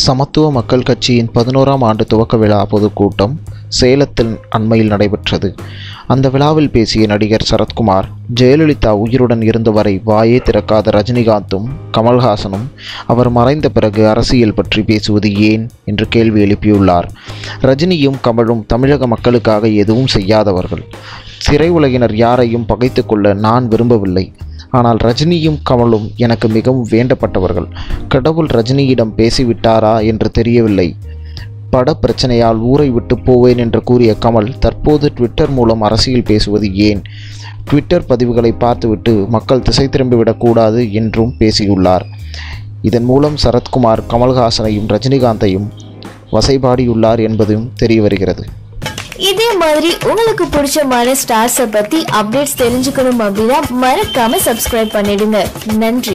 சமத்துவ மக்கள் கட்சியின் பதினோராம் ஆண்டு துவக்க விழா பொதுக்கூட்டம் சேலத்தில் அண்மையில் நடைபெற்றது அந்த விழாவில் பேசிய நடிகர் சரத்குமார் ஜெயலலிதா உயிருடன் இருந்தவரை வாயே திறக்காத ரஜினிகாந்தும் கமல்ஹாசனும் அவர் மறைந்த பிறகு அரசியல் பற்றி பேசுவது ஏன் என்று கேள்வி எழுப்பியுள்ளார் ரஜினியும் கமலும் தமிழக மக்களுக்காக எதுவும் செய்யாதவர்கள் திரையுலகினர் யாரையும் பகைத்து கொள்ள நான் விரும்பவில்லை ஆனால் ரஜினியும் கமலும் எனக்கு மிகவும் வேண்டப்பட்டவர்கள் கடவுள் ரஜினியிடம் பேசிவிட்டாரா என்று தெரியவில்லை பட பிரச்சனையால் ஊரை விட்டு போவேன் என்று கூறிய கமல் தற்போது ட்விட்டர் மூலம் அரசியல் பேசுவது ஏன் ட்விட்டர் பதிவுகளை பார்த்துவிட்டு மக்கள் திசை திரும்பிவிடக்கூடாது என்றும் பேசியுள்ளார் இதன் மூலம் சரத்குமார் கமல்ஹாசனையும் ரஜினிகாந்தையும் வசைபாடியுள்ளார் என்பதும் தெரிய வருகிறது இதே மாதிரி உங்களுக்கு பிடிச்சமான ஸ்டார்ஸை பத்தி அப்டேட்ஸ் தெரிஞ்சுக்கணும் அப்படின்னா மறக்காம சப்ஸ்கிரைப் பண்ணிடுங்க நன்றி